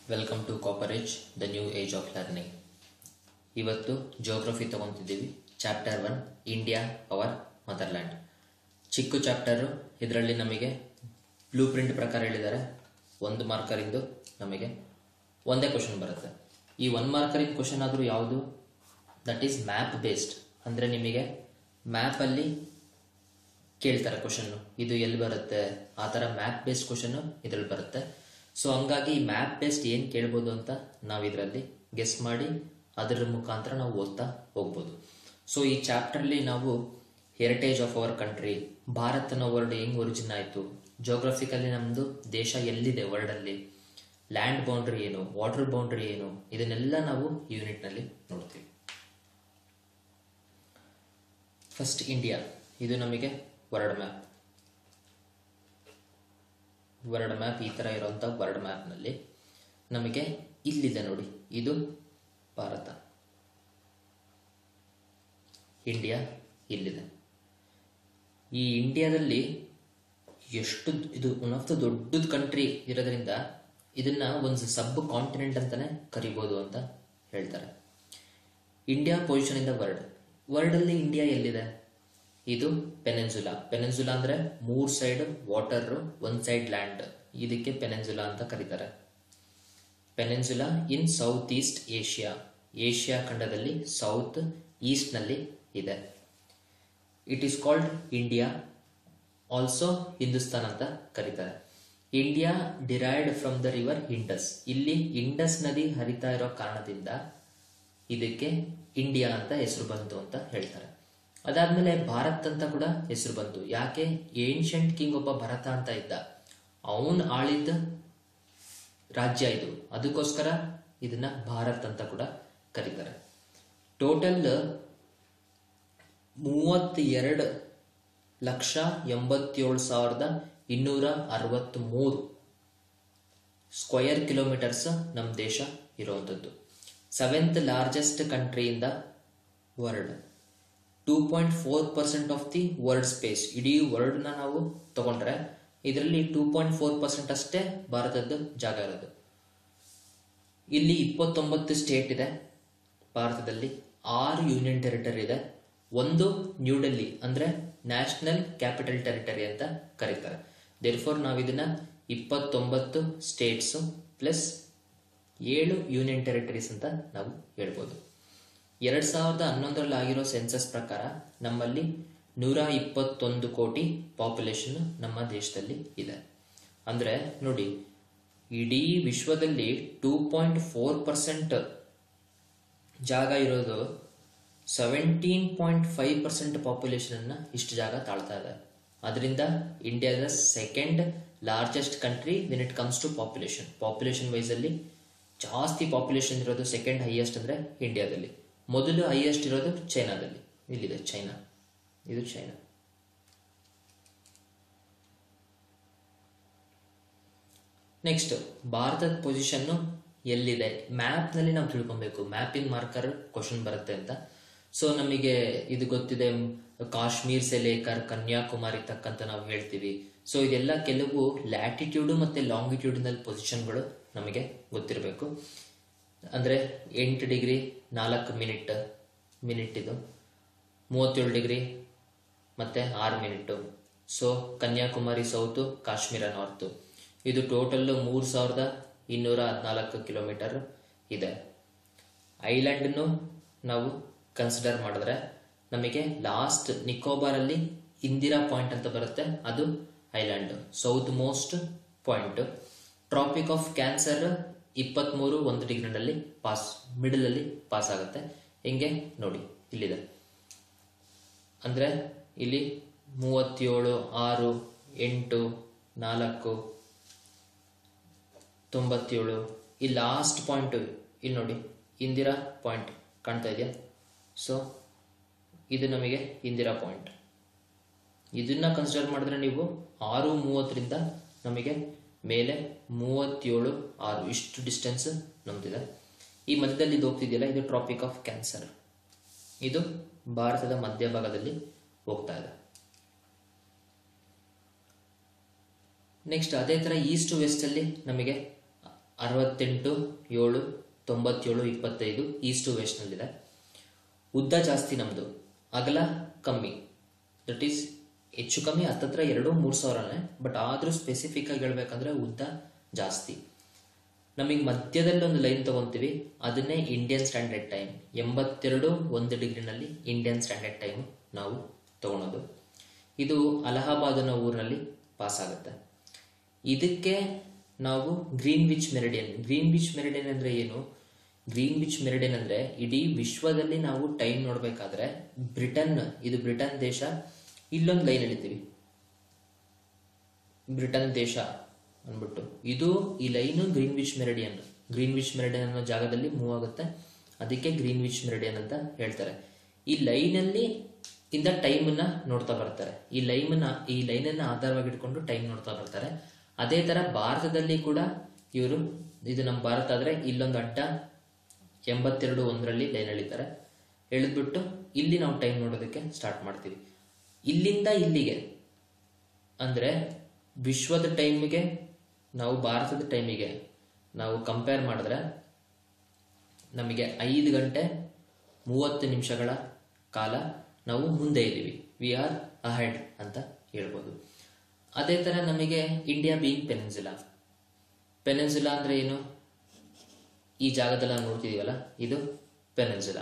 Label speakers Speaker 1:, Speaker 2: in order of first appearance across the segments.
Speaker 1: welcome to Coparage the new age of learning ಇವತ್ತು geography ತಗೊಂತಿದ್ದೀವಿ chapter one India our motherland ಚಿಕ್ಕ chapter ಇದರಲ್ಲಿ ನಮಗೆ ಬ್ಲೂ ಪ್ರಿಂಟ್ ಪ್ರಕಾರ ಹೇಳಿದ್ದಾರೆ ಒಂದು ಮಾರ್ಕರಿಂದು ನಮಗೆ ಒಂದೇ ಕ್ವಶನ್ ಬರುತ್ತೆ ಈ ಒನ್ ಮಾರ್ಕರಿಂಗ್ ಕ್ವಶನ್ ಆದರೂ ಯಾವುದು ದಟ್ ಈಸ್ ಮ್ಯಾಪ್ ಬೇಸ್ಡ್ ಅಂದರೆ ನಿಮಗೆ ಮ್ಯಾಪಲ್ಲಿ ಕೇಳ್ತಾರೆ ಕ್ವಶನ್ನು ಇದು ಎಲ್ಲಿ ಬರುತ್ತೆ ಆ ಥರ ಮ್ಯಾಪ್ ಬೇಸ್ಡ್ ಕ್ವಶನ್ನು ಇದರಲ್ಲಿ ಬರುತ್ತೆ ಸೊ ಹಂಗಾಗಿ ಮ್ಯಾಪ್ ಬೇಸ್ಡ್ ಏನು ಕೇಳ್ಬೋದು ಅಂತ ನಾವು ಇದರಲ್ಲಿ ಗೆಸ್ ಮಾಡಿ ಅದರ ಮುಖಾಂತರ ನಾವು ಓದ್ತಾ ಹೋಗ್ಬೋದು ಸೊ ಈ ಚಾಪ್ಟರ್ಲಿ ನಾವು heritage of our country Bharat ಅನ್ನೋ ವರ್ಡ್ ಹೆಂಗ್ ಒರಿಜಿನ್ ಆಯಿತು ಜೋಗ್ರಫಿಕಲಿ ನಮ್ಮದು ದೇಶ ಎಲ್ಲಿದೆ ವರ್ಲ್ಡಲ್ಲಿ ಲ್ಯಾಂಡ್ ಬೌಂಡ್ರಿ ಏನು ವಾಟರ್ ಬೌಂಡ್ರಿ ಏನು ಇದನ್ನೆಲ್ಲ ನಾವು ಯೂನಿಟ್ನಲ್ಲಿ ನೋಡ್ತೀವಿ ಫಸ್ಟ್ ಇಂಡಿಯಾ ಇದು ನಮಗೆ ವರ್ಲ್ಡ್ ಮ್ಯಾಪ್ ವರ್ಲ್ಡ್ ಮ್ಯಾಪ್ ಈ ಥರ ಇರುವಂಥ ವರ್ಲ್ಡ್ ಮ್ಯಾಪ್ನಲ್ಲಿ ನಮಗೆ ಇಲ್ಲಿದೆ ನೋಡಿ ಇದು ಭಾರತ ಇಂಡಿಯಾ ಇಲ್ಲಿದೆ ಈ ಇಂಡಿಯಾದಲ್ಲಿ ಎಷ್ಟು ಇದು ಒನ್ ಆಫ್ ದ ದೊಡ್ಡದ ಕಂಟ್ರಿ ಇರೋದ್ರಿಂದ ಇದನ್ನ ಒಂದು ಸಬ್ ಕಾಂಟಿನೆಂಟ್ ಅಂತಾನೆ ಕರಿಬೋದು ಅಂತ ಹೇಳ್ತಾರೆ India position in the world world ಅಲ್ಲಿ ಇಂಡಿಯಾ ಎಲ್ಲಿದೆ ಇದು ಪೆನೆನ್ಸುಲಾ ಪೆನೆನ್ಸುಲಾ ಅಂದ್ರೆ ಮೂರ್ ಸೈಡ್ ವಾಟರ್ ಒಂದ್ ಸೈಡ್ ಲ್ಯಾಂಡ್ ಇದಕ್ಕೆ ಪೆನೆನ್ಸುಲಾ ಅಂತ ಕರೀತಾರೆ peninsula in south east Asia Asia ಖಂಡದಲ್ಲಿ ಸೌತ್ ಈಸ್ಟ್ ನಲ್ಲಿ ಇದೆ it is called India also Hindustan ಅಂತ ಕರೀತಾರೆ India derived from the river Indus ಇಲ್ಲಿ ಇಂಡಸ್ ನದಿ ಹರಿತಾ ಇರೋ ಕಾರಣದಿಂದ ಇದಕ್ಕೆ ಇಂಡಿಯಾ ಅಂತ ಹೆಸರು ಬಂತು ಅಂತ ಹೇಳ್ತಾರೆ ಅದಾದ್ಮೇಲೆ ಭಾರತ್ ಅಂತ ಕೂಡ ಹೆಸರು ಬಂತು ಯಾಕೆ ಏನ್ಷಂಟ್ ಕಿಂಗ್ ಒಬ್ಬ ಭರತ ಅಂತ ಇದ್ದ ಅವನ್ ಆಳಿದ್ದ ರಾಜ್ಯ ಇದು ಅದಕ್ಕೋಸ್ಕರ ಇದನ್ನ ಭಾರತ್ ಅಂತ ಕೂಡ ಕರೀತಾರೆ ಟೋಟಲ್ ಮೂವತ್ತೆರಡು ಲಕ್ಷ ಎಂಬತ್ತೇಳು ಸಾವಿರದ ಇನ್ನೂರ ಅರವತ್ತ್ ಮೂರು ಸ್ಕ್ವಯರ್ ಕಿಲೋಮೀಟರ್ಸ್ ನಮ್ಮ ದೇಶ ಇರುವಂಥದ್ದು seventh largest country in the world two point four percent of the world space ಇಡೀ ವರ್ಲ್ಡ್ನ ನಾವು ತಗೊಂಡ್ರೆ ಇದರಲ್ಲಿ ಟೂ ಪಾಯಿಂಟ್ ಫೋರ್ ಪರ್ಸೆಂಟ್ ಅಷ್ಟೇ ಭಾರತದ ಜಾಗ ಇರೋದು ಇಲ್ಲಿ ಇಪ್ಪತ್ತೊಂಬತ್ತು ಸ್ಟೇಟ್ ಇದೆ ಭಾರತದಲ್ಲಿ ಆರು ಯೂನಿಯನ್ ಟೆರಿಟರಿ ಇದೆ ಒಂದು ನ್ಯೂ ಡೆಲ್ಲಿ ಅಂದ್ರೆ ನ್ಯಾಷನಲ್ ಕ್ಯಾಪಿಟಲ್ ಟೆರಿಟರಿ ಅಂತ ಕರೀತಾರೆ ದೇರ್ಫೋರ್ ನಾವು ಇದನ್ನ ಇಪ್ಪತ್ತೊಂಬತ್ತು ಸ್ಟೇಟ್ಸ್ ಪ್ಲಸ್ ಏಳು ಯೂನಿಯನ್ ಟೆರಿಟರೀಸ್ ಅಂತ ನಾವು ಹೇಳ್ಬೋದು ಎರಡ್ ಸಾವಿರದ ಹನ್ನೊಂದರಲ್ಲಿ ಆಗಿರೋ ಸೆನ್ಸಸ್ ಪ್ರಕಾರ ನಮ್ಮಲ್ಲಿ ನೂರ ಇಪ್ಪತ್ತೊಂದು ಕೋಟಿ ಪಾಪ್ಯುಲೇಷನ್ ನಮ್ಮ ದೇಶದಲ್ಲಿ ಇದೆ ಅಂದ್ರೆ ನೋಡಿ ಇಡೀ ವಿಶ್ವದಲ್ಲಿ ಟೂ ಪಾಯಿಂಟ್ ಫೋರ್ ಪರ್ಸೆಂಟ್ ಜಾಗ ಇರೋದು seventeen point five percent population ಅನ್ನ ಇಷ್ಟು ಜಾಗ ತಾಳ್ತಾ ಇದೆ ಅದರಿಂದ ಇಂಡಿಯಾದ second largest country when it comes to population population wise ಅಲ್ಲಿ ಜಾಸ್ತಿ ಪಾಪ್ಯುಲೇಷನ್ ಇರೋದು ಸೆಕೆಂಡ್ ಹೈಯೆಸ್ಟ್ ಅಂದ್ರೆ ಇಂಡಿಯಾದಲ್ಲಿ ಮೊದಲು ಹೈಯೆಸ್ಟ್ ಇರೋದು ಚೈನಾದಲ್ಲಿ ಇಲ್ಲಿದೆ ಚೈನಾ ಇದು ಚೈನಾ ನೆಕ್ಸ್ಟ್ ಭಾರತದ ಪೊಸಿಷನ್ ಎಲ್ಲಿದೆ ಮ್ಯಾಪ್ ನಲ್ಲಿ ನಾವು ತಿಳ್ಕೊಬೇಕು ಮ್ಯಾಪಿಂಗ್ ಮಾರ್ಕರ್ ಕ್ವಶನ್ ಬರುತ್ತೆ ಅಂತ ಸೊ ನಮಗೆ ಇದು ಗೊತ್ತಿದೆ ಕಾಶ್ಮೀರ್ ಸೆಲೇಕರ್ ಕನ್ಯಾಕುಮಾರಿ ತಕ್ಕಂತ ನಾವು ಹೇಳ್ತೀವಿ ಸೊ ಇದೆಲ್ಲ ಕೆಲವು ಲ್ಯಾಟಿಟ್ಯೂಡ್ ಮತ್ತೆ ಲಾಂಗಿಟ್ಯೂಡಿನಲ್ ಪೊಸಿಷನ್ಗಳು ನಮಗೆ ಗೊತ್ತಿರಬೇಕು ಅಂದ್ರೆ ಎಂಟು ಡಿಗ್ರಿ ನಾಲ್ಕು ಮಿನಿಟ್ ಮಿನಿಟ್ ಇದು ಮೂವತ್ತೇಳು ಡಿಗ್ರಿ ಮತ್ತೆ ಆರು minute so Kanyakumari south Kashmir north ಇದು ಟೋಟಲ್ ಮೂರು ಸಾವಿರದ ಇನ್ನೂರ ಹದಿನಾಲ್ಕು ಕಿಲೋಮೀಟರ್ ಇದೆ ಐಲ್ಯಾಂಡ್ನು ನಾವು ಕನ್ಸಿಡರ್ ಮಾಡಿದ್ರೆ ನಮಗೆ ಲಾಸ್ಟ್ ನಿಕೋಬಾರ್ ಅಲ್ಲಿ ಇಂದಿರಾ ಪಾಯಿಂಟ್ ಅಂತ ಬರುತ್ತೆ ಅದು island south most point tropic of cancer ಇಪ್ಪತ್ಮೂರು ಒಂದು ಡಿಗ್ರಿನಲ್ಲಿ ಪಾಸ್ ಮಿಡಲ್ ಅಲ್ಲಿ ಪಾಸ್ ಆಗುತ್ತೆ ಹಿಂಗೆ ನೋಡಿ ಇಲ್ಲಿದೆ ಅಂದ್ರೆ ಇಲ್ಲಿ ಮೂವತ್ತೇಳು ಆರು ಎಂಟು ನಾಲ್ಕು ತೊಂಬತ್ತೇಳು ಈ ಲಾಸ್ಟ್ ಪಾಯಿಂಟ್ ಇಲ್ಲಿ ನೋಡಿ ಇಂದಿರಾ ಪಾಯಿಂಟ್ ಕಾಣ್ತಾ ಇದೆಯಾ ಸೊ ಇದು ನಮಗೆ ಇಂದಿರಾ ಪಾಯಿಂಟ್ ಇದನ್ನ ಕನ್ಸಿಡರ್ ಮಾಡಿದ್ರೆ ನೀವು ಆರು ಮೂವತ್ತರಿಂದ ನಮಗೆ ಮೇಲೆ ಮೂವತ್ತೇಳು ಆರು ಇಷ್ಟು ಡಿಸ್ಟೆನ್ಸ್ ನಮ್ದಿದೆ ಈ ಮಧ್ಯದಲ್ಲಿ ಇದು ಹೋಗ್ತಿದೆಯಲ್ಲ ಇದು ಟ್ರಾಪಿಕ್ ಆಫ್ ಕ್ಯಾನ್ಸರ್ ಇದು ಭಾರತದ ಮಧ್ಯಭಾಗದಲ್ಲಿ ಹೋಗ್ತಾ ಇದೆ ನೆಕ್ಸ್ಟ್ ಅದೇ ತರ ಈಸ್ಟ್ ವೆಸ್ಟ್ ಅಲ್ಲಿ ನಮಗೆ ಅರವತ್ತೆಂಟು ಏಳು ತೊಂಬತ್ತೇಳು ಇಪ್ಪತ್ತೈದು ಈಸ್ಟ್ ವೆಸ್ಟ್ನಲ್ಲಿದೆ ಉದ್ದ ಜಾಸ್ತಿ ನಮ್ಮದು ಅಗಲ ಕಮ್ಮಿ ದಟ್ ಈಸ್ ಹೆಚ್ಚು ಕಮ್ಮಿ ಹತ್ತತ್ರ ಎರಡು ಮೂರು ಸಾವಿರನೇ ಬಟ್ ಆದರೂ ಸ್ಪೆಸಿಫಿಕ್ ಆಗಿ ಹೇಳ್ಬೇಕಂದ್ರೆ ಉದ್ದ ಜಾಸ್ತಿ ನಮಗೆ ಮಧ್ಯದಲ್ಲಿ ಒಂದು ಲೈನ್ ತಗೊಂತೀವಿ ಅದನ್ನೇ ಇಂಡಿಯನ್ ಸ್ಟ್ಯಾಂಡರ್ಡ್ ಟೈಮ್ ಎಂಬತ್ತೆರಡು ಒಂದು ಡಿಗ್ರಿನಲ್ಲಿ ಇಂಡಿಯನ್ ಸ್ಟ್ಯಾಂಡರ್ಡ್ ಟೈಮ್ ನಾವು ತಗೊಳೋದು ಇದು ಅಲಹಾಬಾದ್ ಅನ್ನೋ ಊರಿನಲ್ಲಿ ಪಾಸ್ ಆಗುತ್ತೆ ಇದಕ್ಕೆ ನಾವು Greenwich meridian Greenwich meridian ಅಂದ್ರೆ ಏನು ಗ್ರೀನ್ ವಿಚ್ ಮೆರಿಡಿಯನ್ ಅಂದ್ರೆ ಇಡೀ ವಿಶ್ವದಲ್ಲಿ ನಾವು ಟೈಮ್ ನೋಡ್ಬೇಕಾದ್ರೆ ಬ್ರಿಟನ್ ಇದು ಬ್ರಿಟನ್ ದೇಶ ಇಲ್ಲೊಂದು ಲೈನ್ ಎಳಿತೀವಿ ಬ್ರಿಟನ್ ದೇಶ ಅಂದ್ಬಿಟ್ಟು ಇದು ಈ line Greenwich meridian Greenwich meridian ಅನ್ನೋ ಜಾಗದಲ್ಲಿ ಮೂವ್ ಆಗುತ್ತೆ ಅದಕ್ಕೆ ಗ್ರೀನ್ ವಿಚ್ ಮೆರಿಡಿಯನ್ ಅಂತ ಹೇಳ್ತಾರೆ ಈ ಲೈನಲ್ಲಿ ಇಂದ ಟೈಮನ್ನ ನೋಡ್ತಾ ಬರ್ತಾರೆ ಈ ಲೈಮನ್ನ ಈ ಲೈನನ್ನ ಆಧಾರವಾಗಿ ಇಟ್ಕೊಂಡು ಟೈಮ್ ನೋಡ್ತಾ ಬರ್ತಾರೆ ಅದೇ ತರ ಭಾರತದಲ್ಲಿ ಕೂಡ ಇವರು ಇದು ನಮ್ಮ ಭಾರತ ಆದ್ರೆ ಇಲ್ಲೊಂದು ಅಡ್ಡ ಎಂಬತ್ತೆರಡು ಒಂದರಲ್ಲಿ ಲೈನ್ ಎಳಿತಾರೆ ಎಳೆದ್ಬಿಟ್ಟು ಇಲ್ಲಿ ನಾವು ಟೈಮ್ ನೋಡೋದಕ್ಕೆ ಸ್ಟಾರ್ಟ್ ಮಾಡ್ತೀವಿ ಇಲ್ಲಿಂದ ಇಲ್ಲಿಗೆ ಅಂದ್ರೆ ವಿಶ್ವದ ಟೈಮಿಗೆ ನಾವು ಭಾರತದ ಟೈಮಿಗೆ ನಾವು ಕಂಪೇರ್ ಮಾಡಿದ್ರೆ ನಮಗೆ ಐದು ಗಂಟೆ ಮೂವತ್ತು ನಿಮಿಷಗಳ ಕಾಲ ನಾವು ಮುಂದೆ ಇದ್ದೀವಿ ವಿ ಆರ್ ಅಹೆಡ್ ಅಂತ ಹೇಳ್ಬೋದು ಅದೇ ಥರ ನಮಗೆ ಇಂಡಿಯಾ ಬೀಯಿಂಗ್ ಪೆನೆನ್ಸುಲಾ ಪೆನೆನ್ಸುಲಾ ಅಂದ್ರೆ ಏನು ಈ ಜಾಗದಲ್ಲಿ ನಾವು ನೋಡ್ತಿದೀವಲ್ಲ ಇದು ಪೆನೆನ್ಸುಲಾ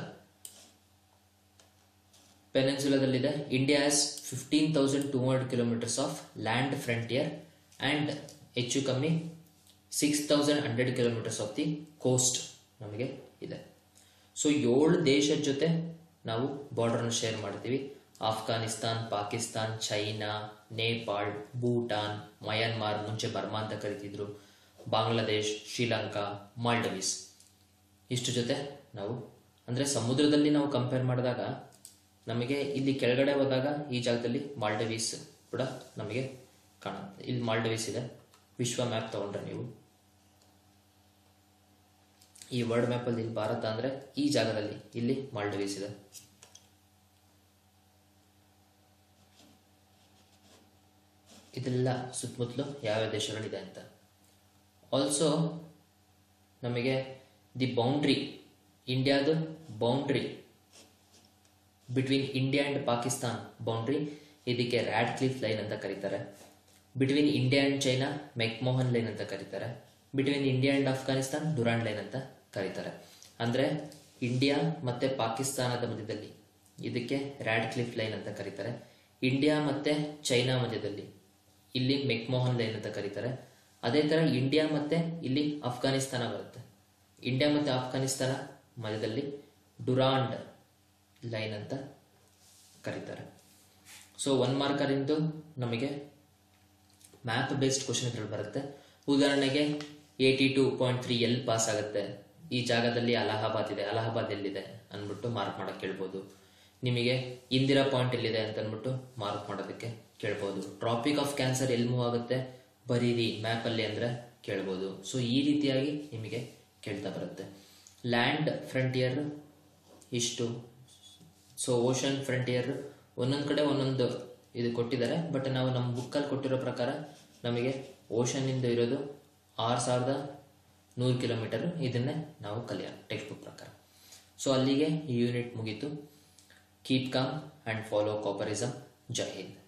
Speaker 1: ಪೆನೆನ್ಸುಲಾದಲ್ಲಿದೆ India has fifteen thousand two hundred kilometres of land frontier and ಹೆಚ್ಚು ಕಮ್ಮಿ six thousand hundred kilometres of the coast ನಮಗೆ ಇದೆ ಸೊ ಏಳು ದೇಶದ ಜೊತೆ ನಾವು ಬಾರ್ಡರ್ನ ಶೇರ್ ಮಾಡ್ತೀವಿ ಆಫ್ಘಾನಿಸ್ತಾನ್ ಪಾಕಿಸ್ತಾನ್ ಚೈನಾ ನೇಪಾಳ್ ಭೂಟಾನ್ ಮಯನ್ಮಾರ್ ಮುಂಚೆ ಬರ್ಮಾ ಅಂತ ಕರಿತಿದ್ರು ಬಾಂಗ್ಲಾದೇಶ್ ಶ್ರೀಲಂಕಾ ಮಾಲ್ಡವೀಸ್ ಇಷ್ಟು ಜೊತೆ ನಾವು ಅಂದರೆ ಸಮುದ್ರದಲ್ಲಿ ನಾವು ಕಂಪೇರ್ ಮಾಡಿದಾಗ ನಮಗೆ ಇಲ್ಲಿ ಕೆಳಗಡೆ ಹೋದಾಗ ಈ ಜಾಗದಲ್ಲಿ ಮಾಲ್ಡವೀಸ್ ಕೂಡ ನಮಗೆ ಕಾಣುತ್ತೆ ಇಲ್ಲಿ ಮಾಲ್ಡವೀಸ್ ಇದೆ ವಿಶ್ವ ಮ್ಯಾಪ್ ತಗೊಂಡ್ರೆ ನೀವು ಈ ವರ್ಲ್ಡ್ ಮ್ಯಾಪಲ್ಲಿ ಇಲ್ಲಿ ಭಾರತ ಅಂದರೆ ಈ ಜಾಗದಲ್ಲಿ ಇಲ್ಲಿ ಮಾಲ್ಡವೀಸ್ ಇದೆ ಇದೆಲ್ಲ ಸುತ್ತಮುತ್ತಲು ಯಾವ್ಯಾವ ದೇಶಗಳಿದೆ ಅಂತ ಆಲ್ಸೋ ನಮಗೆ ದಿ ಬೌಂಡ್ರಿ ಇಂಡಿಯಾದ boundary between India and Pakistan boundary ಇದಕ್ಕೆ ರ್ಯಾಡ್ ಕ್ಲಿಫ್ ಲೈನ್ ಅಂತ ಕರೀತಾರೆ between India and China McMahon line ಅಂತ ಕರೀತಾರೆ between India and Afghanistan Durand line ಅಂತ ಕರೀತಾರೆ ಅಂದ್ರೆ ಇಂಡಿಯಾ ಮತ್ತೆ ಪಾಕಿಸ್ತಾನದ ಮಧ್ಯದಲ್ಲಿ ಇದಕ್ಕೆ ರ್ಯಾಡ್ ಕ್ಲಿಫ್ ಲೈನ್ ಅಂತ ಕರೀತಾರೆ ಇಂಡಿಯಾ ಮತ್ತೆ ಚೈನಾ ಮಧ್ಯದಲ್ಲಿ ಇಲ್ಲಿ ಮೆಕ್ಮೋಹನ್ ಲೈನ್ ಅಂತ ಕರೀತಾರೆ ಅದೇ ತರ ಇಂಡಿಯಾ ಮತ್ತೆ ಇಲ್ಲಿ ಅಫ್ಘಾನಿಸ್ತಾನ ಬರುತ್ತೆ ಇಂಡಿಯಾ ಮತ್ತೆ ಅಫ್ಘಾನಿಸ್ತಾನ ಮಧ್ಯದಲ್ಲಿ ಡುರಾಂಡ್ ಲೈನ್ ಅಂತ ಕರೀತಾರೆ ಸೊ ಒನ್ ಮಾರ್ಕರಿಂದು ನಮಗೆ ಮ್ಯಾಪ್ ಬೇಸ್ಡ್ ಕ್ವಶನ್ ಇದ್ರಲ್ಲಿ ಬರುತ್ತೆ ಉದಾಹರಣೆಗೆ ಏಯ್ಟಿ ಟೂ ಪಾಯಿಂಟ್ ತ್ರೀ ಎಲ್ಲಿ ಪಾಸ್ ಆಗುತ್ತೆ ಈ ಜಾಗದಲ್ಲಿ ಅಲಹಾಬಾದ್ ಇದೆ ಅಲಹಾಬಾದ್ ಎಲ್ಲಿದೆ ಅಂದ್ಬಿಟ್ಟು ಮಾರ್ಕ್ ಮಾಡಕ್ ಕೇಳ್ಬೋದು ನಿಮಗೆ ಇಂದಿರಾ ಪಾಯಿಂಟ್ ಎಲ್ಲಿದೆ ಅಂತ ಅಂದ್ಬಿಟ್ಟು ಮಾರ್ಕ್ ಮಾಡೋದಕ್ಕೆ ಕೇಳ್ಬೋದು ಟ್ರಾಪಿಕ್ ಆಫ್ ಕ್ಯಾನ್ಸರ್ ಎಲ್ಲಿ ಮೂವ್ ಆಗುತ್ತೆ ಬರೀರಿ ಮ್ಯಾಪಲ್ಲಿ ಅಂದರೆ ಕೇಳ್ಬೋದು ಸೊ ಈ ರೀತಿಯಾಗಿ ನಿಮಗೆ ಕೇಳ್ತಾ ಬರುತ್ತೆ ಲ್ಯಾಂಡ್ ಫ್ರಂಟಿಯರ್ ಇಷ್ಟು ಸೊ ಓಷನ್ ಫ್ರಂಟಿಯರ್ ಒಂದೊಂದು ಕಡೆ ಒಂದೊಂದು ಇದು ಕೊಟ್ಟಿದ್ದಾರೆ ಬಟ್ ನಾವು ನಮ್ಮ ಬುಕ್ಕಲ್ಲಿ ಕೊಟ್ಟಿರೋ ಪ್ರಕಾರ ನಮಗೆ ಓಷನ್ನಿಂದ ಇರೋದು ಆರು ಸಾವಿರದ ನೂರು ಕಿಲೋಮೀಟರ್ ಇದನ್ನೇ ನಾವು ಕಲಿಯೋಣ ಟೆಕ್ಸ್ಟ್ ಬುಕ್ ಪ್ರಕಾರ ಸೊ ಅಲ್ಲಿಗೆ ಈ ಯೂನಿಟ್ ಮುಗೀತು keep calm and follow Coparism ಜೈ ಹಿಂದ್